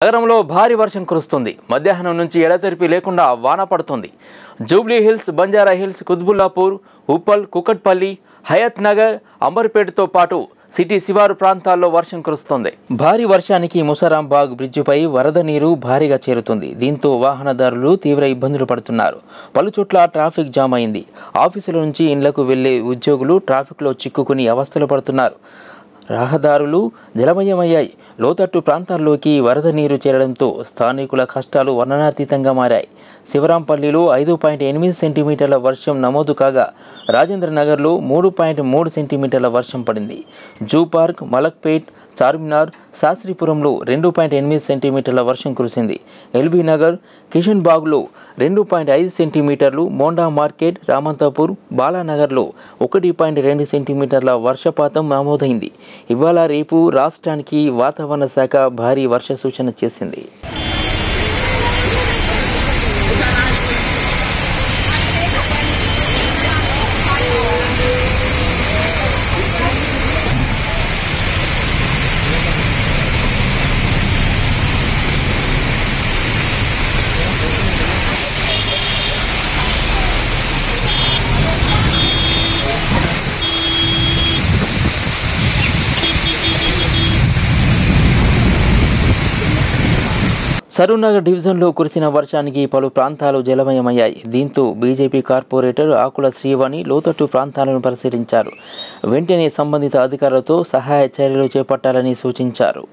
నగరంలో భారీ వర్షం కురుస్తుంది మధ్యాహ్నం నుంచి ఎడతెరిపి లేకుండా వాన పడుతుంది జూబ్లీ హిల్స్ బంజారా హిల్స్ కుత్బుల్లాపూర్ ఉప్పల్ కుకట్పల్లి హయత్ నగర్ అంబర్పేటతో పాటు సిటీ శివారు ప్రాంతాల్లో వర్షం కురుస్తోంది భారీ వర్షానికి ముసరాంబాగ్ బ్రిడ్జిపై వరద నీరు భారీగా చేరుతుంది దీంతో వాహనదారులు తీవ్ర ఇబ్బందులు పడుతున్నారు పలుచోట్ల ట్రాఫిక్ జామ్ అయింది ఆఫీసుల నుంచి ఇండ్లకు వెళ్లే ఉద్యోగులు ట్రాఫిక్లో చిక్కుకుని అవస్థలు పడుతున్నారు రహదారులు జలమయమయ్యాయి లోతట్టు ప్రాంతాల్లోకి వరద నీరు చేరడంతో స్థానికుల కష్టాలు వర్ణనాతీతంగా మారాయి శివరాంపల్లిలో ఐదు పాయింట్ ఎనిమిది సెంటీమీటర్ల వర్షం నమోదు కాగా రాజేంద్ర నగర్లో మూడు పాయింట్ మూడు సెంటీమీటర్ల వర్షం పడింది జూ పార్క్ మలక్పేట్ చార్మినార్ శాస్త్రీపురంలో రెండు పాయింట్ ఎనిమిది సెంటీమీటర్ల వర్షం కురిసింది ఎల్బీ నగర్ కిషన్ బాగ్లో రెండు పాయింట్ ఐదు సెంటీమీటర్లు మోండా మార్కెట్ రామంతాపూర్ బాలానగర్లో ఒకటి పాయింట్ రెండు సెంటీమీటర్ల వర్షపాతం నమోదైంది ఇవాళ రేపు రాష్ట్రానికి వాతావరణ శాఖ భారీ వర్ష సూచన చేసింది సరూర్నగర్ డివిజన్లో కురిసిన వర్షానికి పలు ప్రాంతాలు జలమయమయ్యాయి దీంతో బీజేపీ కార్పొరేటర్ ఆకుల శ్రీవాణి లోతట్టు ప్రాంతాలను పరిశీలించారు వెంటనే సంబంధిత అధికారులతో సహాయ చర్యలు చేపట్టాలని సూచించారు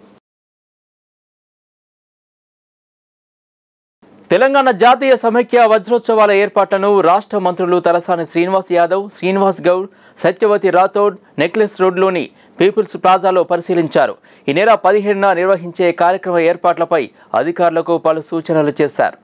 తెలంగాణ జాతీయ సమైక్య వజ్రోత్సవాల ఏర్పాట్లను రాష్ట్ర మంత్రులు తలసాని శ్రీనివాస్ యాదవ్ శ్రీనివాస్ గౌడ్ సత్యవతి రాథోడ్ నెక్లెస్ రోడ్లోని పీపుల్స్ ప్లాజాలో పరిశీలించారు ఈ నెల పదిహేడున నిర్వహించే కార్యక్రమ ఏర్పాట్లపై అధికారులకు పలు సూచనలు చేశారు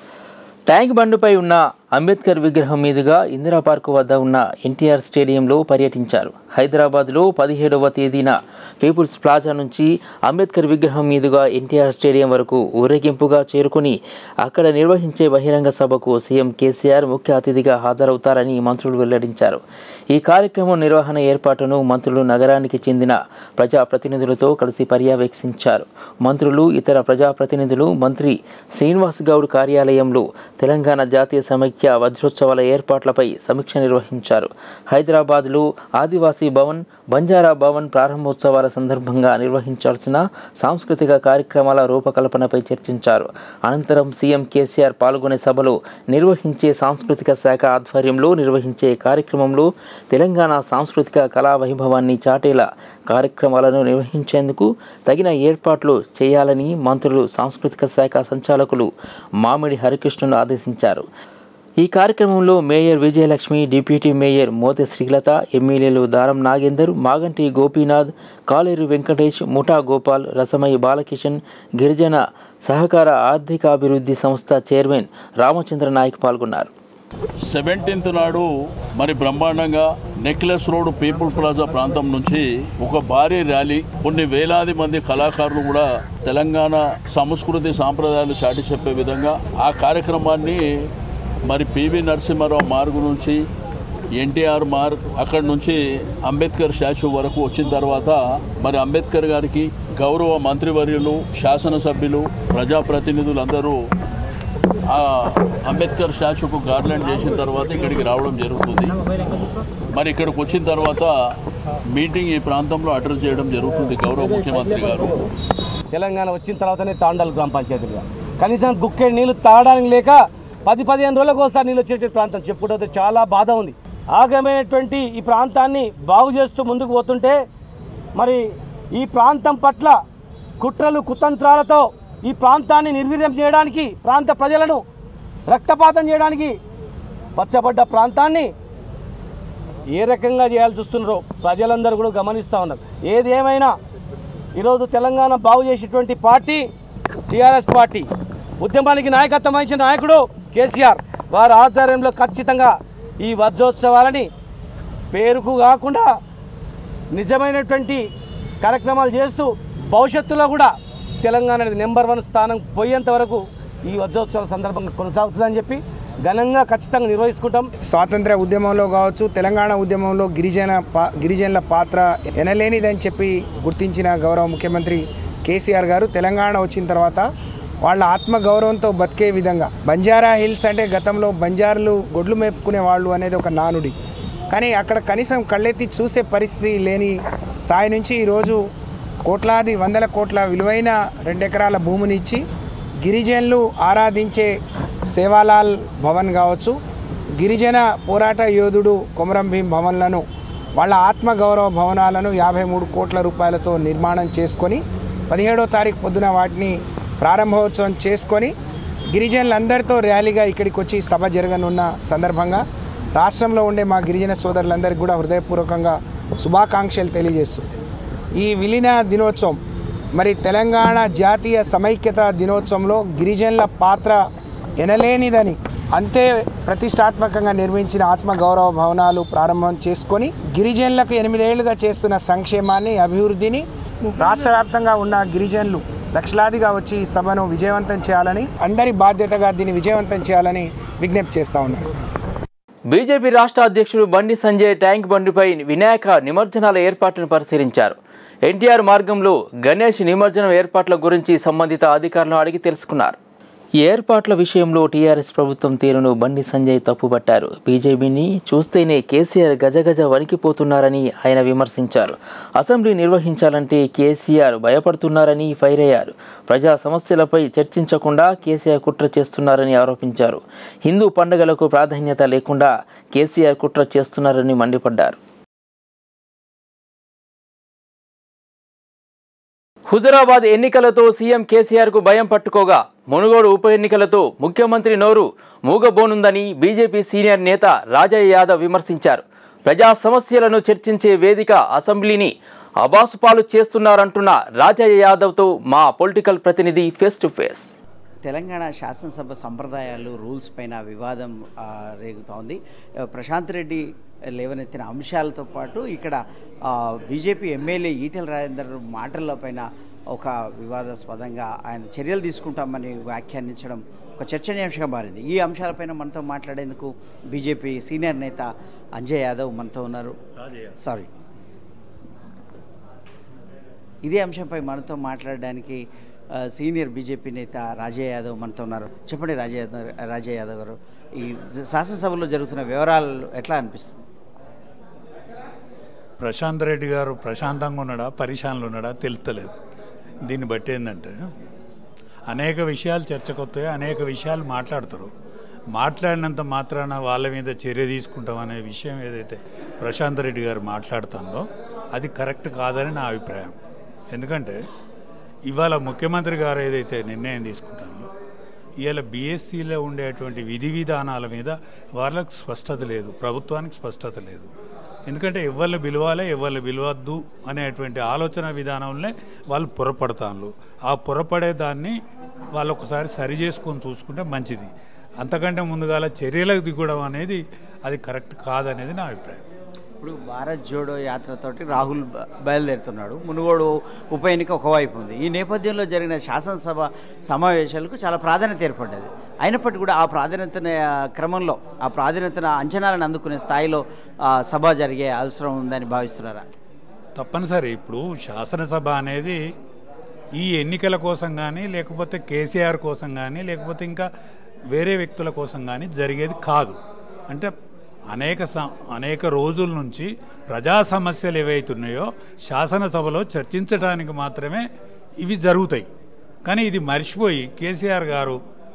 ట్యాంక్ బండ్పై ఉన్న అంబేద్కర్ విగ్రహం మీదుగా ఇందిరా పార్కు వద్ద ఉన్న ఎన్టీఆర్ స్టేడియంలో పర్యటించారు హైదరాబాద్లో పదిహేడవ తేదీన పీపుల్స్ ప్లాజా నుంచి అంబేద్కర్ విగ్రహం మీదుగా ఎన్టీఆర్ స్టేడియం వరకు ఊరేగింపుగా చేరుకుని అక్కడ నిర్వహించే బహిరంగ సభకు సీఎం కేసీఆర్ ముఖ్య అతిథిగా హాజరవుతారని మంత్రులు వెల్లడించారు ఈ కార్యక్రమం నిర్వహణ ఏర్పాటును మంత్రులు నగరానికి చెందిన ప్రజాప్రతినిధులతో కలిసి పర్యవేక్షించారు మంత్రులు ఇతర ప్రజాప్రతినిధులు మంత్రి శ్రీనివాస్ గౌడ్ కార్యాలయంలో తెలంగాణ జాతీయ సమైక్య వజ్రోత్సవాల ఏర్పాట్లపై సమీక్ష నిర్వహించారు హైదరాబాద్లో ఆదివాసీ భవన్ బంజారా భవన్ ప్రారంభోత్సవాల సందర్భంగా నిర్వహించాల్సిన సాంస్కృతిక కార్యక్రమాల రూపకల్పనపై చర్చించారు అనంతరం సీఎం కేసీఆర్ పాల్గొనే సభలో నిర్వహించే సాంస్కృతిక శాఖ ఆధ్వర్యంలో నిర్వహించే కార్యక్రమంలో తెలంగాణ సాంస్కృతిక కళా వైభవాన్ని చాటేలా కార్యక్రమాలను నిర్వహించేందుకు తగిన ఏర్పాట్లు చేయాలని మంత్రులు సాంస్కృతిక శాఖ సంచాలకులు మామిడి హరికృష్ణను ఆదేశించారు ఈ కార్యక్రమంలో mayor Vijayalakshmi deputy mayor Mothe Srilatha ఎమ్మెల్యేలు దారం నాగేందర్ మాగంటి గోపీనాథ్ కాలేరు వెంకటేష్ ముఠా గోపాల్ రసమయ్య బాలకిషన్ గిరిజన సహకార ఆర్థికాభివృద్ధి సంస్థ చైర్మన్ రామచంద్ర నాయక్ పాల్గొన్నారు సెవెంటీన్త్ నాడు మరి బ్రహ్మాండంగా నెక్లెస్ రోడ్ పీపుల్ ప్లాజా ప్రాంతం నుంచి ఒక భారీ ర్యాలీ కొన్ని వేలాది మంది కళాకారులు కూడా తెలంగాణ సంస్కృతి సాంప్రదాయాలు చాటి చెప్పే విధంగా ఆ కార్యక్రమాన్ని మరి పివి నరసింహారావు మార్గు నుంచి ఎన్టీఆర్ మార్గ్ అక్కడి నుంచి అంబేద్కర్ స్టాచ్యూ వరకు వచ్చిన తర్వాత మరి అంబేద్కర్ గారికి గౌరవ మంత్రివర్యులు శాసనసభ్యులు ప్రజాప్రతినిధులందరూ ఆ అంబేద్కర్ స్టాచ్యూకు గార్లెండ్ చేసిన తర్వాత ఇక్కడికి రావడం జరుగుతుంది మరి ఇక్కడికి వచ్చిన తర్వాత మీటింగ్ ఈ ప్రాంతంలో అడ్రస్ చేయడం జరుగుతుంది గౌరవ ముఖ్యమంత్రి గారు తెలంగాణ వచ్చిన తర్వాతనే తాండాలు గ్రామ పంచాయతీలుగా కనీసం గుక్కెడు నీళ్లు తాగడానికి లేక పది పదిహేను రోజులకు ఒకసారి నీళ్ళు వచ్చేటువంటి ప్రాంతం చెప్పుకుంటే చాలా బాధ ఉంది ఆగమైనటువంటి ఈ ప్రాంతాన్ని బాగు చేస్తూ ముందుకు పోతుంటే మరి ఈ ప్రాంతం పట్ల కుట్రలు కుతంత్రాలతో ఈ ప్రాంతాన్ని నిర్వీర్యం చేయడానికి ప్రాంత ప్రజలను రక్తపాతం చేయడానికి పచ్చబడ్డ ప్రాంతాన్ని ఏ రకంగా చేయాల్సి వస్తున్నారో ప్రజలందరూ కూడా గమనిస్తూ ఉన్నారు ఏది ఏమైనా ఈరోజు తెలంగాణ బాగు చేసేటువంటి పార్టీ టీఆర్ఎస్ పార్టీ ఉద్యమానికి నాయకత్వం వహించిన నాయకుడు కేసీఆర్ వారి ఆధ్వర్యంలో ఖచ్చితంగా ఈ వజ్రోత్సవాలని పేరుకు కాకుండా నిజమైనటువంటి కార్యక్రమాలు చేస్తూ భవిష్యత్తులో కూడా తెలంగాణ అనేది నెంబర్ వన్ స్థానం పోయేంత వరకు ఈ వజ్రోత్సవాల సందర్భంగా కొనసాగుతుందని చెప్పి ఘనంగా ఖచ్చితంగా నిర్వహించుకుంటాం స్వాతంత్ర ఉద్యమంలో కావచ్చు తెలంగాణ ఉద్యమంలో గిరిజన పా గిరిజనుల పాత్ర ఎనలేనిదని చెప్పి గుర్తించిన గౌరవ ముఖ్యమంత్రి కేసీఆర్ గారు తెలంగాణ వచ్చిన తర్వాత వాళ్ళ ఆత్మగౌరవంతో బతికే విధంగా బంజారా హిల్స్ అంటే గతంలో బంజారులు గొడ్లు మేపుకునే వాళ్ళు అనేది ఒక నానుడి కానీ అక్కడ కనీసం కళ్ళెత్తి చూసే పరిస్థితి లేని స్థాయి నుంచి ఈరోజు కోట్లాది వందల కోట్ల విలువైన రెండెకరాల భూమిని ఇచ్చి గిరిజనులు ఆరాధించే సేవాలాల్ భవన్ కావచ్చు గిరిజన పోరాట యోధుడు కొమరం భీం భవన్లను వాళ్ళ ఆత్మగౌరవ భవనాలను యాభై మూడు కోట్ల రూపాయలతో నిర్మాణం చేసుకొని పదిహేడో తారీఖు పొద్దున వాటిని ప్రారంభోత్సవం చేసుకొని గిరిజనులందరితో ర్యాలీగా ఇక్కడికి వచ్చి సభ జరగనున్న సందర్భంగా రాష్ట్రంలో ఉండే మా గిరిజన సోదరులందరికీ కూడా హృదయపూర్వకంగా శుభాకాంక్షలు తెలియజేస్తూ ఈ విలీన దినోత్సవం మరి తెలంగాణ జాతీయ సమైక్యత దినోత్సవంలో గిరిజనుల పాత్ర ఎనలేనిదని అంతే ప్రతిష్టాత్మకంగా నిర్మించిన ఆత్మగౌరవ భవనాలు ప్రారంభం చేసుకొని గిరిజనులకు ఎనిమిదేళ్లుగా చేస్తున్న సంక్షేమాన్ని అభివృద్ధిని రాష్ట్ర వ్యాప్తంగా ఉన్న గిరిజనులు లక్షలాదిగా వచ్చి ఈ సభను విజయవంతం చేయాలని అందరి బాధ్యతగా దీన్ని విజయవంతం చేయాలని విజ్ఞప్తి చేస్తా ఉన్నాను బీజేపీ రాష్ట్ర అధ్యక్షుడు బండి సంజయ్ ట్యాంక్ బండిపై వినాయక నిమజ్జనాల ఏర్పాట్లను పరిశీలించారు ఎన్టీఆర్ మార్గంలో గణేష్ నిమజ్జనం ఏర్పాట్ల గురించి సంబంధిత అధికారులను అడిగి తెలుసుకున్నారు ఈ ఏర్పాట్ల విషయంలో టీఆర్ఎస్ ప్రభుత్వం తీరును బండి సంజయ్ తప్పుపట్టారు బీజేపీని చూస్తేనే కేసీఆర్ గజగజ వణికిపోతున్నారని ఆయన విమర్శించారు అసెంబ్లీ నిర్వహించాలంటే కేసీఆర్ భయపడుతున్నారని ఫైర్ అయ్యారు ప్రజా సమస్యలపై చర్చించకుండా కేసీఆర్ కుట్ర చేస్తున్నారని ఆరోపించారు హిందూ పండుగలకు ప్రాధాన్యత లేకుండా కేసీఆర్ కుట్ర చేస్తున్నారని మండిపడ్డారు హుజరాబాద్ ఎన్నికలతో సీఎం కేసీఆర్కు భయం పట్టుకోగా మునుగోడు ఉప ఎన్నికలతో ముఖ్యమంత్రి నోరు మూగబోనుందని బీజేపీ సీనియర్ నేత రాజయ్య యాదవ్ విమర్శించారు ప్రజా సమస్యలను చర్చించే వేదిక అసెంబ్లీని అబాసుపాలు చేస్తున్నారంటున్న రాజయ్య యాదవ్తో మా పొలిటికల్ ప్రతినిధి ఫేస్ టు ఫేస్ తెలంగాణ శాసనసభ సంప్రదాయాలు రూల్స్ పైన వివాదం ఆ, రేగుతోంది ఆ, ప్రశాంత్ రెడ్డి లేవనెత్తిన అంశాలతో పాటు ఇక్కడ ఆ, బీజేపీ ఎమ్మెల్యే ఈటెల రాజేందర్ మాటల పైన ఒక వివాదాస్పదంగా ఆయన చర్యలు తీసుకుంటామని వ్యాఖ్యానించడం ఒక చర్చనీయాంశంగా మారింది ఈ అంశాలపైన మనతో మాట్లాడేందుకు బీజేపీ సీనియర్ నేత అంజయ్ యాదవ్ మనతో ఉన్నారు సారీ ఇదే అంశంపై మనతో మాట్లాడడానికి ఆ, సీనియర్ బీజేపీ నేత రాజయ్య యాదవ్ మనతో ఉన్నారు చెప్పండి రాజయ్య యాదవ్ రాజయ్య యాదవ్ గారు ఈ శాసనసభలో జరుగుతున్న వివరాలు ఎట్లా అనిపిస్తుంది ప్రశాంత్ రెడ్డి గారు ప్రశాంతంగా ఉన్నాడా పరిశాన్లు ఉన్నాడా తెలుస్తలేదు దీన్ని బట్టి ఏంటంటే అనేక విషయాలు చర్చకొస్తాయి అనేక విషయాలు మాట్లాడతారు మాట్లాడినంత మాత్రాన వాళ్ళ మీద చర్య తీసుకుంటాం అనే విషయం ఏదైతే ప్రశాంత్ రెడ్డి గారు మాట్లాడుతుందో అది కరెక్ట్ కాదని నా అభిప్రాయం ఎందుకంటే ఇవాళ ముఖ్యమంత్రి గారు ఏదైతే నిర్ణయం తీసుకుంటారో ఇవాళ బీఎస్సీలో ఉండేటువంటి విధి విధానాల మీద వాళ్ళకు స్పష్టత లేదు ప్రభుత్వానికి స్పష్టత లేదు ఎందుకంటే ఎవరిని పిలవాలి ఎవరిని పిలవద్దు అనేటువంటి ఆలోచన విధానంలో వాళ్ళు పొరపడతాను ఆ పొరపడే దాన్ని వాళ్ళు ఒకసారి సరి చేసుకొని చూసుకుంటే మంచిది అంతకంటే ముందుగాల చర్యలకు దిగడం అనేది అది కరెక్ట్ కాదనేది నా అభిప్రాయం ఇప్పుడు భారత్ జోడో యాత్రతోటి రాహుల్ బ- బయలుదేరుతున్నాడు మునుగోడు ఉప ఎన్నిక ఒకవైపు ఉంది ఈ నేపథ్యంలో జరిగిన శాసనసభ సమావేశాలకు చాలా ప్రాధాన్యత ఏర్పడ్డది అయినప్పటికీ కూడా ఆ ప్రాధాన్యత క్రమంలో ఆ ప్రాధాన్యత అంచనాలను అందుకునే స్థాయిలో ఆ, సభ జరిగే అవసరం ఉందని భావిస్తున్నారా తప్పనిసరి ఇప్పుడు శాసనసభ అనేది ఈ ఎన్నికల కోసం కానీ లేకపోతే కేసీఆర్ కోసం కానీ లేకపోతే ఇంకా వేరే వ్యక్తుల కోసం కానీ జరిగేది కాదు అంటే అనేక స- అనేక రోజుల నుంచి ప్రజా సమస్యలు ఏవైతున్నాయో శాసనసభలో చర్చించడానికి మాత్రమే ఇవి జరుగుతాయి కానీ ఇది మర్చిపోయి కేసీఆర్ గారు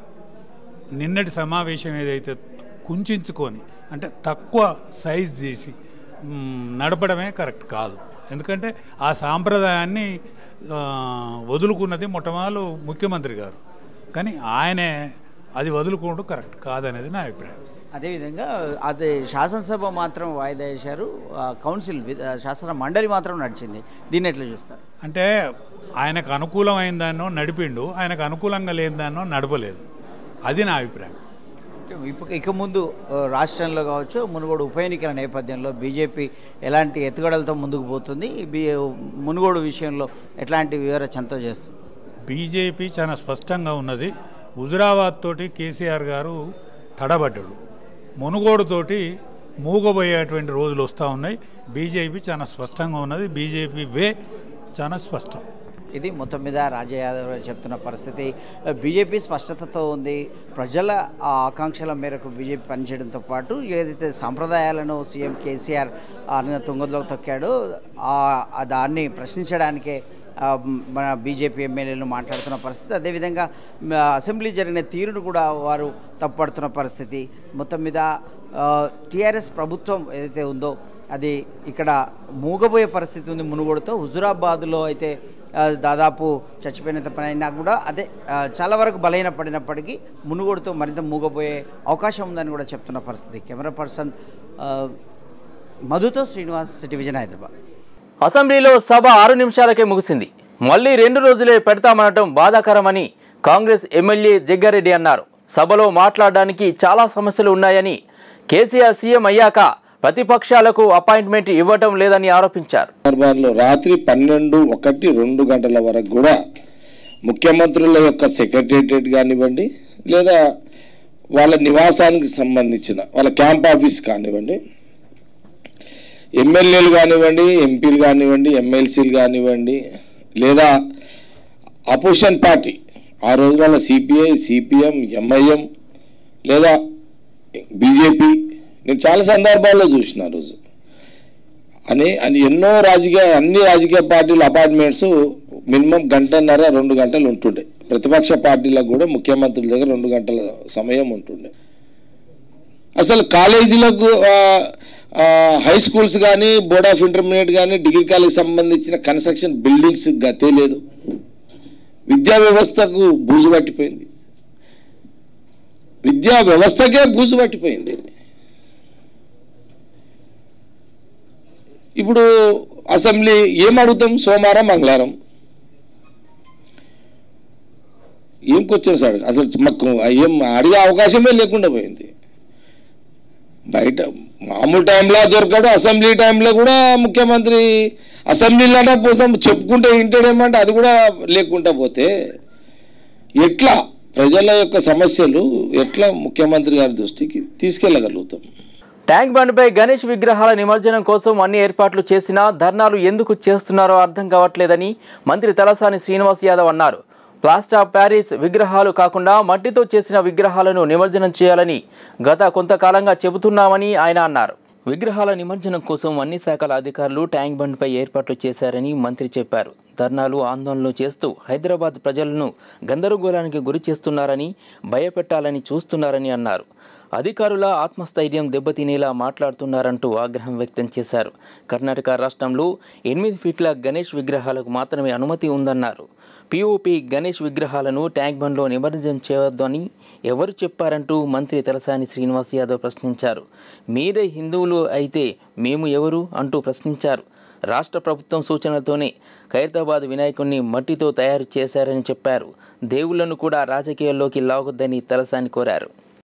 నిన్నటి సమావేశం ఏదైతే కుంచుకొని అంటే తక్కువ సైజ్ చేసి మ్, నడపడమే కరెక్ట్ కాదు ఎందుకంటే ఆ సాంప్రదాయాన్ని ఆ, వదులుకున్నది మొట్టమొదలు ముఖ్యమంత్రి గారు కానీ ఆయనే అది వదులుకోవడం కరెక్ట్ కాదనేది నా అభిప్రాయం అదేవిధంగా అదే శాసనసభ మాత్రం వాయిదా వేశారు ఆ, కౌన్సిల్ వి- ఆ, శాసన మండలి మాత్రం నడిచింది దీన్ని ఎట్లా చూస్తారు అంటే ఆయనకు అనుకూలమైన దాన్నో నడిపిండు ఆయనకు అనుకూలంగా లేని దాన్నో నడపలేదు అది నా అభిప్రాయం ఇప్పుడు ఇక ముందు ఆ, రాష్ట్రంలో కావచ్చు మునుగోడు ఉప ఎన్నికల నేపథ్యంలో బీజేపీ ఎలాంటి ఎత్తుగడలతో ముందుకు పోతుంది బీ మునుగోడు విషయంలో ఎట్లాంటి వివరచనతో చేస్తుంది బీజేపీ చాలా స్పష్టంగా ఉన్నది హుజురాబాద్ తోటి కేసీఆర్ గారు తడబడ్డాడు మునుగోడుతోటి మూగబోయేటువంటి రోజులు వస్తూ ఉన్నాయి బీజేపీ చాలా స్పష్టంగా ఉన్నది బీజేపీ వే చాలా స్పష్టం ఇది మొత్తం మీద రాజా యాదవ్ గారు చెప్తున్న పరిస్థితి బీజేపీ స్పష్టతతో ఉంది ప్రజల ఆ ఆకాంక్షల మేరకు బీజేపీ పనిచేయడంతో పాటు ఏదైతే సాంప్రదాయాలను సీఎం కేసీఆర్ ఆయన తుంగలో తొక్కాడో ఆ- ఆ దాన్ని ప్రశ్నించడానికే ఆ, మన బీజేపీ ఎమ్మెల్యేలు మాట్లాడుతున్న పరిస్థితి అదేవిధంగా మ, అసెంబ్లీ జరిగిన తీరును కూడా వారు తప్పుపడుతున్న పరిస్థితి మొత్తం మీద టీఆర్ఎస్ ప్రభుత్వం ఏదైతే ఉందో అది ఇక్కడ మూగబోయే పరిస్థితి ఉంది మునుగోడుతో హుజురాబాద్లో అయితే ఆ, దాదాపు చచ్చిపోయినంత పని అయినా కూడా అదే ఆ, చాలా వరకు బలైన పడినప్పటికీ మునుగోడుతో మరింత మూగబోయే అవకాశం ఉందని కూడా చెప్తున్న పరిస్థితి కెమెరా పర్సన్ ఆ, మధుతో శ్రీనివాస్ సిటీ విజయన్ హైదరాబాద్ అసెంబ్లీలో సభ ఆరు నిమిషాలకే ముగిసింది మళ్ళీ రెండు రోజులే పెడతామనటం బాధాకరమని కాంగ్రెస్ ఎమ్మెల్యే జగ్గారెడ్డి అన్నారు సభలో మాట్లాడడానికి చాలా సమస్యలు ఉన్నాయని కేసీఆర్ సీఎం అయ్యాక ప్రతిపక్షాలకు అపాయింట్మెంట్ ఇవ్వటం లేదని ఆరోపించారు సందర్భాల్లో రాత్రి పన్నెండు ఒకటి రెండు గంటల వరకు కూడా ముఖ్యమంత్రుల యొక్క సెక్రటేరియట్ కానివ్వండి లేదా వాళ్ళ నివాసానికి సంబంధించిన వాళ్ళ క్యాంప్ ఆఫీస్ కానివ్వండి ఎమ్మెల్యేలు కానివ్వండి ఎంపీలు కానివ్వండి ఎమ్మెల్సీలు కానివ్వండి లేదా అపోజిషన్ పార్టీ ఆ రోజులలో సిపిఐ సిపిఎం ఎంఐఎం లేదా బీజేపీ నేను చాలా సందర్భాల్లో చూసిన ఆ రోజు అని అని ఎన్నో రాజకీయ అన్ని రాజకీయ పార్టీల అపార్ట్మెంట్స్ మినిమం గంటన్నర రెండు గంటలు ఉంటుండే ప్రతిపక్ష పార్టీలకు కూడా ముఖ్యమంత్రుల దగ్గర రెండు గంటల సమయం ఉంటుండే అసలు కాలేజీలకు ఆ, ఆ, హై స్కూల్స్ కానీ బోర్డ్ ఆఫ్ ఇంటర్మీడియట్ కానీ డిగ్రీ కాలేజ్ సంబంధించిన కన్స్ట్రక్షన్ బిల్డింగ్స్ గతే లేదు విద్యా వ్యవస్థకు బూజు పట్టిపోయింది విద్యా వ్యవస్థకే బూజు పట్టిపోయింది ఇప్పుడు అసెంబ్లీ ఏం అడుగుతాం సోమవారం మంగళవారం ఏం క్వశ్చన్స్ అడగ అసలు మాకు ఏం అడిగే అవకాశమే లేకుండా పోయింది బయట మామూలు టైంలో దొరకడు అసెంబ్లీ టైంలో కూడా ముఖ్యమంత్రి అసెంబ్లీలోనే పోతాం చెప్పుకుంటే వింటాడేమంటే అది కూడా లేకుండా పోతే ఎట్లా ప్రజల యొక్క సమస్యలు ఎట్లా ముఖ్యమంత్రి గారి దృష్టికి తీసుకెళ్ళగలుగుతాం ట్యాంక్ బండ్పై గణేష్ విగ్రహాల నిమజ్జనం కోసం అన్ని ఏర్పాట్లు చేసినా ధర్నాలు ఎందుకు చేస్తున్నారో అర్థం కావట్లేదని మంత్రి తలసాని శ్రీనివాస్ యాదవ్ అన్నారు ప్లాస్టర్ ఆఫ్ ప్యారిస్ విగ్రహాలు కాకుండా మట్టితో చేసిన విగ్రహాలను నిమజ్జనం చేయాలని గత కొంతకాలంగా చెబుతున్నామని ఆయన అన్నారు విగ్రహాల నిమజ్జనం కోసం అన్ని శాఖల అధికారులు ట్యాంక్ బండ్పై ఏర్పాట్లు చేశారని మంత్రి చెప్పారు ధర్నాలు ఆందోళనలు చేస్తూ హైదరాబాద్ ప్రజలను గందరగోళానికి గురి చేస్తున్నారని భయపెట్టాలని చూస్తున్నారని అన్నారు అధికారుల ఆత్మస్థైర్యం దెబ్బతినేలా మాట్లాడుతున్నారంటూ ఆగ్రహం వ్యక్తం చేశారు కర్ణాటక రాష్ట్రంలో ఎనిమిది ఫీట్ల గణేష్ విగ్రహాలకు మాత్రమే అనుమతి ఉందన్నారు పిఓపి గణేష్ విగ్రహాలను ట్యాంక్ బండ్లో నిమజ్జనం చేయొద్దని ఎవరు చెప్పారంటూ మంత్రి తలసాని శ్రీనివాస్ యాదవ్ ప్రశ్నించారు మీరే హిందువులు అయితే మేము ఎవరు అంటూ ప్రశ్నించారు రాష్ట్ర ప్రభుత్వం సూచనలతోనే ఖైరతాబాద్ వినాయకుడిని మట్టితో తయారు చేశారని చెప్పారు దేవుళ్లను కూడా రాజకీయాల్లోకి లాగొద్దని తలసాని కోరారు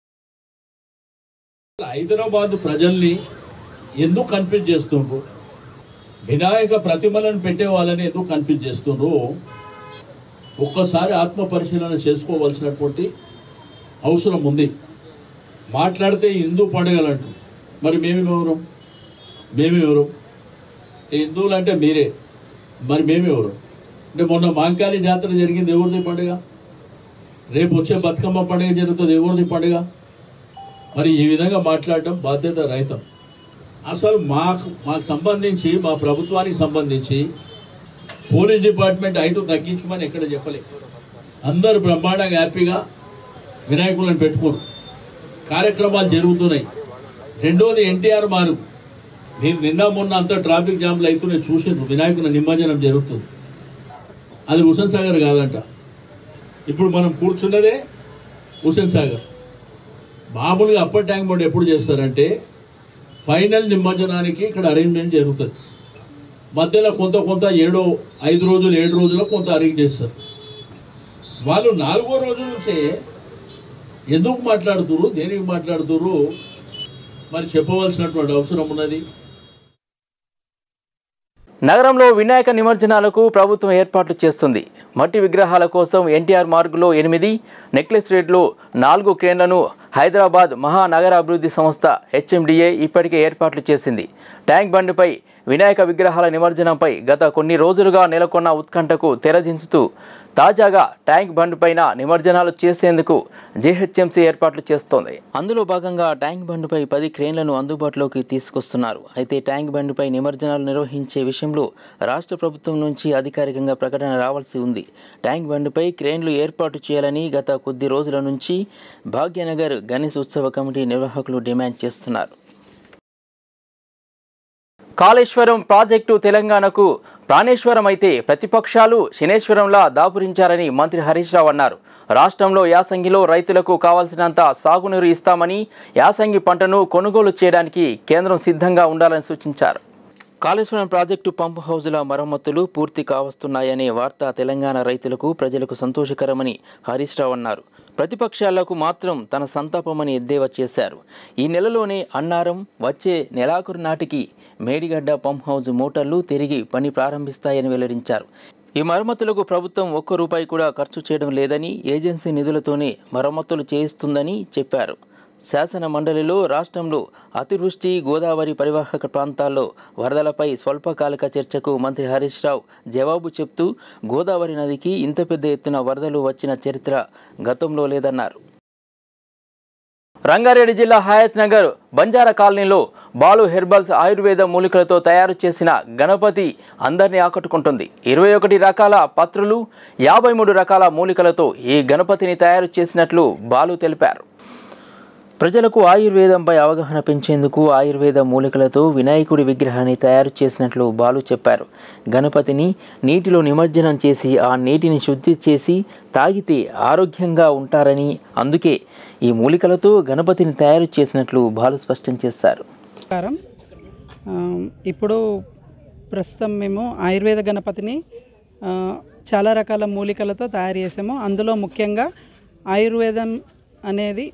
హైదరాబాద్ ప్రజల్ని ఎందుకు కన్ఫ్యూజ్ చేస్తుండ్రు వినాయక ప్రతిమలను పెట్టే వాళ్ళని ఎందుకు కన్ఫ్యూజ్ చేస్తుండ్రు ఒక్కసారి ఆత్మ పరిశీలన చేసుకోవాల్సినటువంటి అవసరం ఉంది మాట్లాడితే హిందూ పండుగలంటు మరి మేమేమెవరు మేమేవరు ఈ హిందువులు అంటే మీరే మరి మేమేవరు అంటే మొన్న మాంకాళి జాతర జరిగింది ఎవరిది పండుగ రేపు వచ్చే బతుకమ్మ పండుగ జరుగుతుంది ఎవరిది పండుగ మరి ఈ విధంగా మాట్లాడడం బాధ్యత రహితం అసలు మాకు మాకు సంబంధించి మా ప్రభుత్వానికి సంబంధించి పోలీస్ డిపార్ట్మెంట్ ఐటు తగ్గించమని ఎక్కడ చెప్పలే అందరూ బ్రహ్మాండంగా హ్యాపీగా వినాయకులను పెట్టుకోరు కార్యక్రమాలు జరుగుతున్నాయి రెండోది ఎన్టీఆర్ మారు నేను నిన్న మొన్న అంతా ట్రాఫిక్ జామ్లు అవుతున్నాయి చూసిండ్రు వినాయకుల నిమజ్జనం జరుగుతుంది అది హుసేన్ సాగర్ కాదంట ఇప్పుడు మనం కూర్చున్నదే హుసేన్ సాగర్ మామూలుగా అప్పర్ ట్యాంక్ బోర్డు ఎప్పుడు చేస్తారంటే ఫైనల్ నిమజ్జనానికి ఇక్కడ అరేంజ్మెంట్ జరుగుతుంది మధ్యలో కొంత కొంత ఏడో ఐదు రోజులు ఏడు రోజులు కొంత అరేంజ్ చేస్తారు వాళ్ళు నాలుగో రోజు నుంచే ఎందుకు మాట్లాడుతురు దేనికి మాట్లాడుతురు మరి చెప్పవలసినటువంటి అవసరం ఉన్నది నగరంలో వినాయక నిమజ్జనాలకు ప్రభుత్వం ఏర్పాట్లు చేస్తుంది మట్టి విగ్రహాల కోసం ఎన్టీఆర్ మార్గులో ఎనిమిది నెక్లెస్ రోడ్లో నాలుగు క్రేన్లను హైదరాబాద్ మహానగర అభివృద్ధి సంస్థ హెచ్ఎండిఏ ఇప్పటికే ఏర్పాట్లు చేసింది ట్యాంక్ బండ్పై వినాయక విగ్రహాల నిమజ్జనంపై గత కొన్ని రోజులుగా నెలకొన్న ఉత్కంఠకు తెరదించుతూ తాజాగా ట్యాంక్ బండ్ పైన నిమజ్జనాలు చేసేందుకు జీహెచ్ఎంసీ ఏర్పాట్లు చేస్తోంది అందులో భాగంగా ట్యాంక్ బండ్పై పది క్రేన్లను అందుబాటులోకి తీసుకొస్తున్నారు అయితే ట్యాంక్ బండ్పై నిమజ్జనాలు నిర్వహించే విషయంలో రాష్ట్ర ప్రభుత్వం నుంచి అధికారికంగా ప్రకటన రావాల్సి ఉంది ట్యాంక్ బండ్పై క్రేన్లు ఏర్పాటు చేయాలని గత కొద్ది రోజుల నుంచి భాగ్యనగర్ గణేష్ ఉత్సవ కమిటీ నిర్వాహకులు డిమాండ్ చేస్తున్నారు కాళేశ్వరం ప్రాజెక్టు తెలంగాణకు ప్రాణేశ్వరం అయితే ప్రతిపక్షాలు శనేశ్వరంలా దాపురించారని మంత్రి హరీష్ రావు అన్నారు రాష్ట్రంలో యాసంగిలో రైతులకు కావాల్సినంత సాగునీరు ఇస్తామని యాసంగి పంటను కొనుగోలు చేయడానికి కేంద్రం సిద్ధంగా ఉండాలని సూచించారు కాళేశ్వరం ప్రాజెక్టు పంప్ హౌజుల మరమ్మతులు పూర్తి కావస్తున్నాయనే వార్త తెలంగాణ రైతులకు ప్రజలకు సంతోషకరమని హరీష్ రావు అన్నారు ప్రతిపక్షాలకు మాత్రం తన సంతాపమని ఎద్దేవా చేశారు ఈ నెలలోనే అన్నారం వచ్చే నెలాఖరు నాటికి మేడిగడ్డ పంప్ హౌజ్ మోటార్లు తిరిగి పని ప్రారంభిస్తాయని వెల్లడించారు ఈ మరమ్మతులకు ప్రభుత్వం ఒక్క రూపాయి కూడా ఖర్చు చేయడం లేదని ఏజెన్సీ నిధులతోనే మరమ్మతులు చేయిస్తుందని చెప్పారు శాసన మండలిలో రాష్ట్రంలో అతివృష్టి గోదావరి పరివాహక ప్రాంతాల్లో వరదలపై స్వల్పకాలిక చర్చకు మంత్రి హరీష్ రావు జవాబు చెప్తూ గోదావరి నదికి ఇంత పెద్ద ఎత్తున వరదలు వచ్చిన చరిత్ర గతంలో లేదన్నారు రంగారెడ్డి జిల్లా హయత్ నగర్ బంజారా కాలనీలో బాలు హెర్బల్స్ ఆయుర్వేద మూలికలతో తయారు చేసిన గణపతి అందరినీ ఆకట్టుకుంటుంది ఇరవై ఒకటి రకాల పత్రులు యాభై మూడు రకాల మూలికలతో ఈ గణపతిని తయారు చేసినట్లు బాలు తెలిపారు ప్రజలకు ఆయుర్వేదంపై అవగాహన పెంచేందుకు ఆయుర్వేద మూలికలతో వినాయకుడి విగ్రహాన్ని తయారు చేసినట్లు బాలు చెప్పారు గణపతిని నీటిలో నిమజ్జనం చేసి ఆ నీటిని శుద్ధి చేసి తాగితే ఆరోగ్యంగా ఉంటారని అందుకే ఈ మూలికలతో గణపతిని తయారు చేసినట్లు బాలు స్పష్టం చేశారు నమస్కారం ఆ, ఇప్పుడు ప్రస్తుతం మేము ఆయుర్వేద గణపతిని ఆ, చాలా రకాల మూలికలతో తయారు చేసాము అందులో ముఖ్యంగా ఆయుర్వేదం అనేది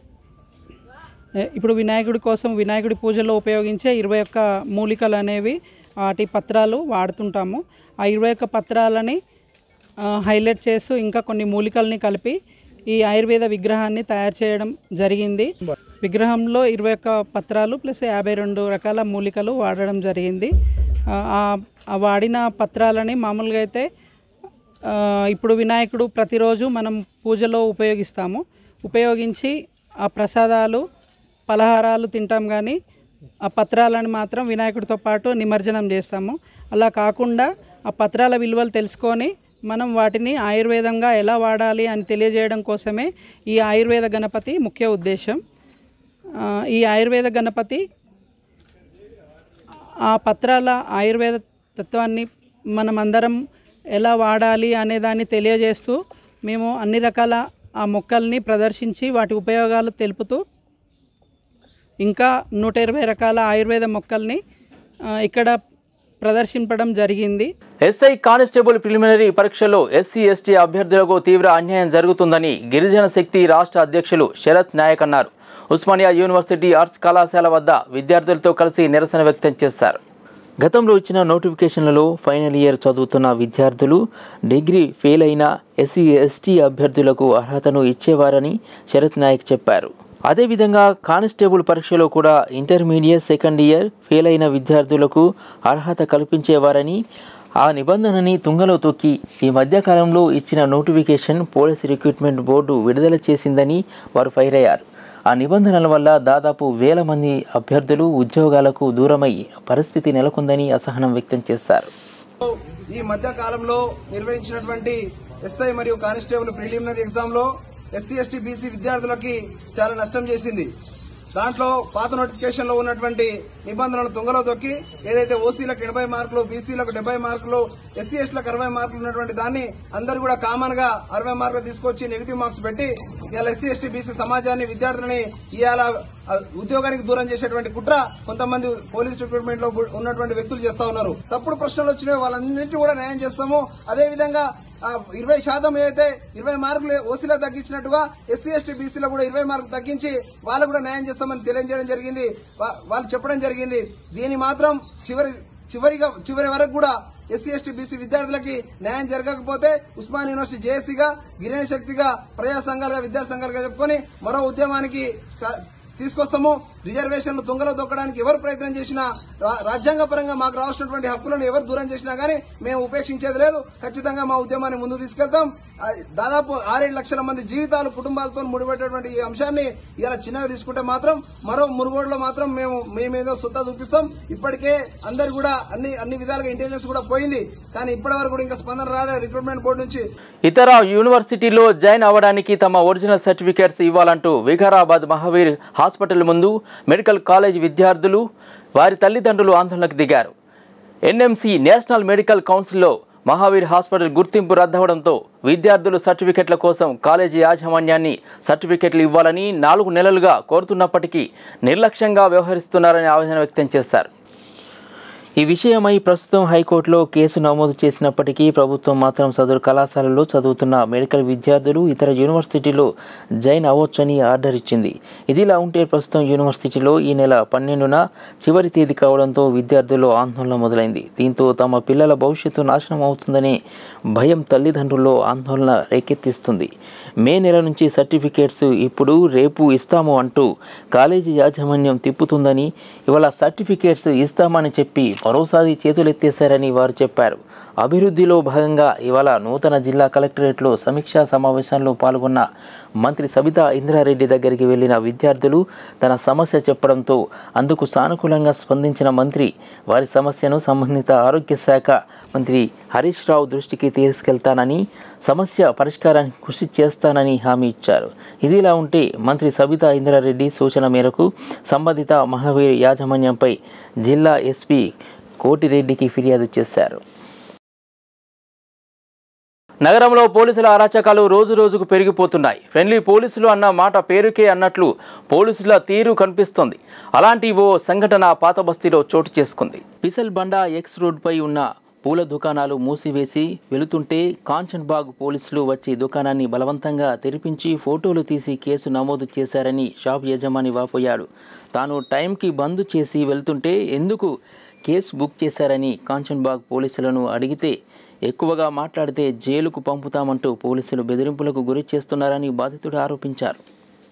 ఏ, ఇప్పుడు వినాయకుడి కోసం వినాయకుడి పూజలో ఉపయోగించే ఇరవై ఒక్క మూలికలు అనేవి వాటి పత్రాలు వాడుతుంటాము ఆ ఇరవై ఒక్క పత్రాలని ఆ, హైలైట్ చేస్తూ ఇంకా కొన్ని మూలికల్ని కలిపి ఈ ఆయుర్వేద విగ్రహాన్ని తయారు చేయడం జరిగింది విగ్రహంలో ఇరవై ఒక్క పత్రాలు ప్లస్ యాభై రెండు రకాల మూలికలు వాడడం జరిగింది ఆ, ఆ- ఆ వాడిన పత్రాలని మామూలుగా అయితే ఆ, ఇప్పుడు వినాయకుడు ప్రతిరోజు మనం పూజలో ఉపయోగిస్తాము ఉపయోగించి ఆ ప్రసాదాలు పలహారాలు తింటాం కానీ ఆ పత్రాలను మాత్రం వినాయకుడితో పాటు నిమజ్జనం చేస్తాము అలా కాకుండా ఆ పత్రాల విలువలు తెలుసుకొని మనం వాటిని ఆయుర్వేదంగా ఎలా వాడాలి అని తెలియజేయడం కోసమే ఈ ఆయుర్వేద గణపతి ముఖ్య ఉద్దేశం ఆ, ఈ ఆయుర్వేద గణపతి ఆ పత్రాల ఆయుర్వేద తత్వాన్ని మనం అందరం ఎలా వాడాలి అనే దాన్ని తెలియజేస్తూ మేము అన్ని రకాల ఆ మొక్కల్ని ప్రదర్శించి వాటి ఉపయోగాలు తెలుపుతూ ఇంకా నూట ఇరవై రకాల ఆయుర్వేద మొక్కల్ని ఆ, ఇక్కడ ప్రదర్శింపడం జరిగింది ఎస్ఐ కానిస్టేబుల్ ప్రిలిమినరీ పరీక్షల్లో ఎస్సీ ఎస్టీ అభ్యర్థులకు తీవ్ర అన్యాయం జరుగుతుందని గిరిజన శక్తి రాష్ట్ర అధ్యక్షులు శరత్ నాయక్ అన్నారు ఉస్మానియా యూనివర్సిటీ ఆర్ట్స్ కళాశాల వద్ద విద్యార్థులతో కలిసి నిరసన వ్యక్తం చేశారు గతంలో ఇచ్చిన నోటిఫికేషన్లలో ఫైనల్ ఇయర్ చదువుతున్న విద్యార్థులు డిగ్రీ ఫెయిల్ అయిన ఎస్సీ ఎస్టీ అభ్యర్థులకు అర్హతను ఇచ్చేవారని శరత్ నాయక్ చెప్పారు అదేవిధంగా కానిస్టేబుల్ పరీక్షలో కూడా ఇంటర్మీడియట్ సెకండ్ ఇయర్ ఫెయిల్ అయిన విద్యార్థులకు అర్హత కల్పించేవారని ఆ నిబంధనని తుంగలో తొక్కి ఈ మధ్యకాలంలో ఇచ్చిన నోటిఫికేషన్ పోలీస్ రిక్రూట్మెంట్ బోర్డు విడుదల చేసిందని వారు ఫైర్ అయ్యారు ఆ నిబంధనల వల్ల దాదాపు వేల మంది అభ్యర్థులు ఉద్యోగాలకు దూరమై పరిస్థితి నెలకొందని అసహనం వ్యక్తం చేశారు ఈ మధ్య కాలంలో నిర్వహించినటువంటి ఎస్ఐ మరియు కానిస్టేబుల్ ప్రిలిమినరీ ఎగ్జామ్ లో ఎస్సీ ఎస్టీ బీసీ విద్యార్థులకి చాలా నష్టం చేసింది దాంట్లో పాత నోటిఫికేషన్ లో ఉన్నటువంటి నిబంధనలు తుంగలో తొక్కి ఏదైతే ఓసీలకు ఎనభై మార్కులు బీసీలకు డెబ్బై మార్కులు ఎస్సీ ఎస్టీలకు అరవై మార్కులు ఉన్నటువంటి దాన్ని అందరు కూడా కామన్ గా అరవై మార్కులు తీసుకొచ్చి నెగిటివ్ మార్క్స్ పెట్టి ఇవాళ ఎస్సీ ఎస్టీ బీసీ సమాజాన్ని విద్యార్థులని ఇవాళ ఆ, ఉద్యోగానికి దూరం చేసేటువంటి కుట్ర కొంతమంది పోలీస్ రిక్రూట్మెంట్ లో గు- ఉన్నటువంటి వ్యక్తులు చేస్తా ఉన్నారు తప్పుడు ప్రశ్నలు వచ్చినాయి వాళ్ళన్నింటినీ కూడా న్యాయం చేస్తాము అదే విధంగా ఆ, ఇరవై శాతం ఏదైతే ఇరవై మార్కులు ఓసీలో తగ్గించినట్టుగా ఎస్సీ ఎస్టీ బీసీలో కూడా ఇరవై మార్కులు తగ్గించి వాళ్ళు కూడా న్యాయం చేస్తామని తెలియజేయడం జరిగింది వా- వాళ్ళు చెప్పడం జరిగింది దీని మాత్రం చివరి చివరిగా చివరి వరకు కూడా ఎస్సీ ఎస్టీ బీసీ విద్యార్థులకి న్యాయం జరగకపోతే ఉస్మాన్ యూనివర్సిటీ జేఏసీగా గిరిజన శక్తిగా ప్రజా సంఘాలుగా విద్యా సంఘాలుగా చెప్పుకొని మరో ఉద్యమానికి త- తీసుకొస్తాము రిజర్వేషన్లు తుంగలో దొక్కడానికి ఎవరు ప్రయత్నం చేసినా రా- రాజ్యాంగ పరంగా మాకు రావాల్సినటువంటి హక్కులను ఎవరు దూరం చేసినా గానీ మేము ఉపేక్షించేది లేదు ఖచ్చితంగా మా ఉద్యమాన్ని ముందుకు తీసుకెళ్తాం ఆ, దాదాపు ఆరేడు లక్షల మంది జీవితాలు కుటుంబాలతో ముడిపెట్టేటువంటి ఈ అంశాన్ని ఇలా చిన్నగా తీసుకుంటే మాత్రం మరో మురుగోడులో మాత్రం మేము మేమేదో సుత్తా చూపిస్తాం ఇప్పటికే అందరు కూడా అన్ని అన్ని విధాలుగా ఇంటెలిజెన్స్ కూడా పోయింది కానీ ఇప్పటి వరకు కూడా ఇంకా స్పందన రాలేదు రిక్రూట్మెంట్ బోర్డు నుంచి ఇతర యూనివర్సిటీలో జాయిన్ అవ్వడానికి తమ ఒరిజినల్ సర్టిఫికేట్స్ ఇవ్వాలంటూ వికారాబాద్ మహావీర్ హాస్పిటల్ ముందు మెడికల్ కాలేజ్ విద్యార్థులు వారి తల్లిదండ్రులు ఆందోళనకు దిగారు ఎన్ఎంసీ నేషనల్ మెడికల్ కౌన్సిల్లో మహావీర్ హాస్పిటల్ గుర్తింపు రద్దవడంతో విద్యార్థులు సర్టిఫికెట్ల కోసం కాలేజీ యాజమాన్యాన్ని సర్టిఫికెట్లు ఇవ్వాలని నాలుగు నెలలుగా కోరుతున్నప్పటికీ నిర్లక్ష్యంగా వ్యవహరిస్తున్నారని ఆవేదన వ్యక్తం చేశారు ఈ విషయమై ప్రస్తుతం హైకోర్టులో కేసు నమోదు చేసినప్పటికీ ప్రభుత్వం మాత్రం సదరు కళాశాలలో చదువుతున్న మెడికల్ విద్యార్థులు ఇతర యూనివర్సిటీలో జాయిన్ అవ్వొచ్చని ఆర్డర్ ఇచ్చింది ఇదిలా ఉంటే ప్రస్తుతం యూనివర్సిటీలో ఈ నెల పన్నెండున చివరి తేదీ కావడంతో విద్యార్థుల్లో ఆందోళన మొదలైంది దీంతో తమ పిల్లల భవిష్యత్తు నాశనం అవుతుందనే భయం తల్లిదండ్రుల్లో ఆందోళన రేకెత్తిస్తుంది మే నెల నుంచి సర్టిఫికేట్స్ ఇప్పుడు రేపు ఇస్తాము అంటూ కాలేజీ యాజమాన్యం తిప్పుతుందని ఇవాళ సర్టిఫికేట్స్ ఇస్తామని చెప్పి మరోసారి చేతులెత్తేశారని వారు చెప్పారు అభివృద్ధిలో భాగంగా ఇవాళ నూతన జిల్లా కలెక్టరేట్లో సమీక్షా సమావేశంలో పాల్గొన్న మంత్రి సబితా ఇంద్రారెడ్డి దగ్గరికి వెళ్లిన విద్యార్థులు తన సమస్య చెప్పడంతో అందుకు సానుకూలంగా స్పందించిన మంత్రి వారి సమస్యను సంబంధిత ఆరోగ్య శాఖ మంత్రి హరీష్ రావు దృష్టికి తీసుకెళ్తానని సమస్య పరిష్కారానికి కృషి చేస్తానని హామీ ఇచ్చారు ఇదిలా ఉంటే మంత్రి సబితా ఇంద్రారెడ్డి సూచన మేరకు సంబంధిత మహావీర్ యాజమాన్యంపై జిల్లా ఎస్పీ కోటిరెడ్డికి ఫిర్యాదు చేశారు నగరంలో పోలీసుల అరాచకాలు రోజు రోజుకు పెరిగిపోతున్నాయి ఫ్రెండ్లీ పోలీసులు అన్న మాట పేరుకే అన్నట్లు పోలీసుల తీరు కనిపిస్తోంది అలాంటి ఓ సంఘటన పాత బస్తీలో చోటు చేసుకుంది పిసల్ బండా ఎక్స్ రోడ్పై ఉన్న పూల దుకాణాలు మూసివేసి వెళుతుంటే కాంచన్బాగ్ పోలీసులు వచ్చి దుకాణాన్ని బలవంతంగా తెరిపించి ఫోటోలు తీసి కేసు నమోదు చేశారని షాప్ యజమాని వాపోయాడు తాను టైంకి బంద్ చేసి వెళ్తుంటే ఎందుకు కేసు బుక్ చేశారని కాంచన్బాగ్ పోలీసులను అడిగితే ఎక్కువగా మాట్లాడితే జైలుకు పంపుతామంటూ పోలీసులు బెదిరింపులకు గురి చేస్తున్నారని బాధితుడు ఆరోపించారు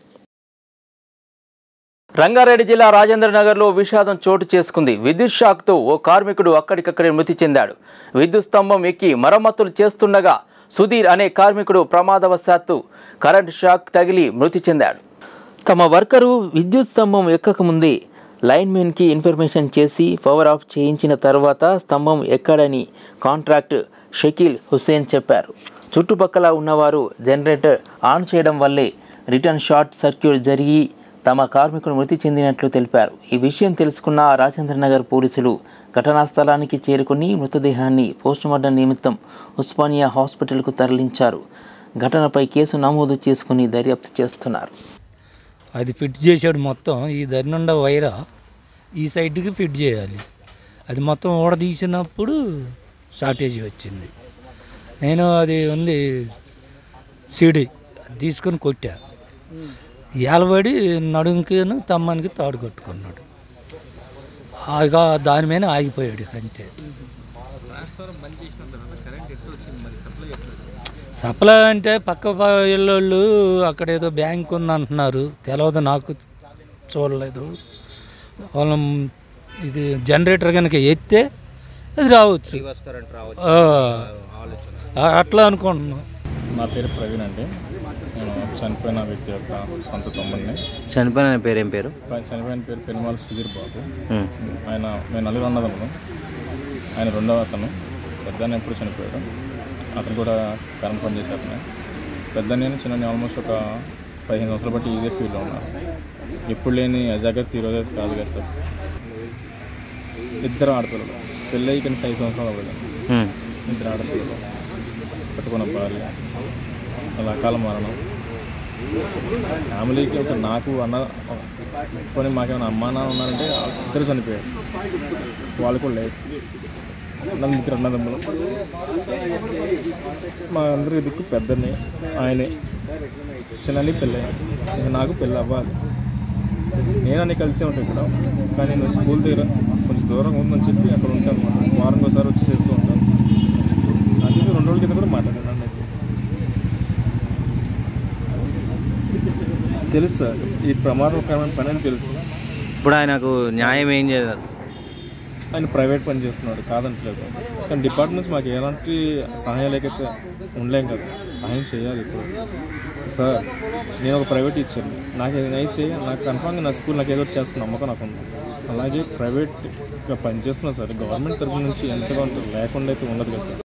రంగారెడ్డి జిల్లా రాజేంద్ర నగర్లో విషాదం చోటు చేసుకుంది విద్యుత్ షాక్తో ఓ కార్మికుడు అక్కడికక్కడే మృతి చెందాడు విద్యుత్ స్తంభం ఎక్కి మరమ్మతులు చేస్తుండగా సుధీర్ అనే కార్మికుడు ప్రమాదవశాత్తు కరెంట్ షాక్ తగిలి మృతి చెందాడు తమ వర్కరు విద్యుత్ స్తంభం ఎక్కకముందే లైన్మెన్కి ఇన్ఫర్మేషన్ చేసి పవర్ ఆఫ్ చేయించిన తర్వాత స్తంభం ఎక్కడని కాంట్రాక్ట్ షకీల్ హుస్సేన్ చెప్పారు చుట్టుపక్కల ఉన్నవారు జనరేటర్ ఆన్ చేయడం వల్లే రిటర్న్ షార్ట్ సర్క్యూట్ జరిగి తమ కార్మికుడు మృతి చెందినట్లు తెలిపారు ఈ విషయం తెలుసుకున్న రాజేంద్రనగర్ పోలీసులు ఘటనా స్థలానికి చేరుకుని మృతదేహాన్ని పోస్టుమార్టం నిమిత్తం ఉస్మానియా హాస్పిటల్కు తరలించారు ఘటనపై కేసు నమోదు చేసుకుని దర్యాప్తు చేస్తున్నారు అది ఫిట్ చేసాడు మొత్తం ఈ దాని నుండా వైరా ఈ సైడ్కి ఫిట్ చేయాలి అది మొత్తం ఊడదీసినప్పుడు షార్టేజ్ వచ్చింది నేను అది ఉంది సిడి అది తీసుకొని కొట్టా ఏలబడి నడుంకిను తమ్మానికి తాడు కట్టుకున్నాడు ఇక దాని మీద ఆగిపోయాడు ఇక అంతే సప్లై అంటే పక్క ఇళ్ళు అక్కడ ఏదో బ్యాంక్ ఉంది అంటున్నారు తెలియదు నాకు చూడలేదు వాళ్ళం ఇది జనరేటర్ కనుక ఎత్తే అది రావచ్చు ఆ, ఆ, అట్లా అనుకుంటున్నాం నా పేరు ప్రవీణ్ అండి నేను చనిపోయిన వ్యక్తి యొక్క సొంత తమ్ముడిని చనిపోయిన పేరు ఏం పేరు చనిపోయిన పేరు పెరుమాళ సుధీర్ బాబు మ్మ్. ఆయన మేము నలుగురు అన్నదమ్ములు ఆయన రెండవ అతను పెద్ద ఎప్పుడు చనిపోయాడు అతను కూడా కరెంట్ పని చేసే అతనే పెద్ద నేను చిన్న ఆల్మోస్ట్ ఒక పదిహేను సంవత్సరాలు బట్టి ఇదే ఫీల్డ్లో ఉన్నాను ఎప్పుడు లేని అజాగ్రత్త ఈరోజు కాదు కదా సార్ ఇద్దరు ఆడపిల్లలు పెళ్ళి కనీసం ఐదు సంవత్సరాలు అవ్వలేదు మ్మ్. ఇద్దరు ఆడపిల్లలు కట్టుకున్న భార్య అలా అకాల మరణం ఫ్యామిలీకి ఒక నాకు అన్న కొన్ని మాకేమైనా అమ్మ నాన్న ఉన్నారంటే ఇద్దరు చనిపోయారు వాళ్ళు కూడా లేదు నన్ను ముగ్గురు అన్నదమ్ములు మా అందరికి దిక్కు పెద్దని ఆయనే చిన్నని పెళ్ళి ఇక నాకు పెళ్ళి అవ్వాలి నేను అన్ని కలిసే ఉంటాను ఇక్కడ కానీ నేను స్కూల్ దగ్గర కొంచెం దూరంగా ఉందని చెప్పి అక్కడ ఉంటాను అన్నమాట వారం ఒకసారి వచ్చి చెప్తూ ఉంటాను అది రెండు రోజుల కింద కూడా మాట్లాడాను అన్నట్టు తెలుసు సార్ ఈ ప్రమాదకరమైన పని అని తెలుసు ఇప్పుడు ఆయనకు న్యాయం ఏం చేయాలి ఆయన ప్రైవేట్ పని చేస్తున్నాడు కాదంటలేదు కానీ డిపార్ట్మెంట్ నుంచి మాకు ఎలాంటి సహాయం లేకైతే ఉండలేం కదా సహాయం చేయాలి ఇప్పుడు సార్ నేను ఒక ప్రైవేట్ ఇచ్చాను నాకు ఏదైతే నాకు కన్ఫామ్గా నా స్కూల్ నాకు ఏదో ఒకటి చేస్తున్న నమ్మకం నాకు ఉంది అలాగే ప్రైవేట్గా పనిచేస్తున్నా సార్ గవర్నమెంట్ తరఫు నుంచి ఎంతగా ఉంటుంది లేకుండా అయితే ఉండదు కదా సార్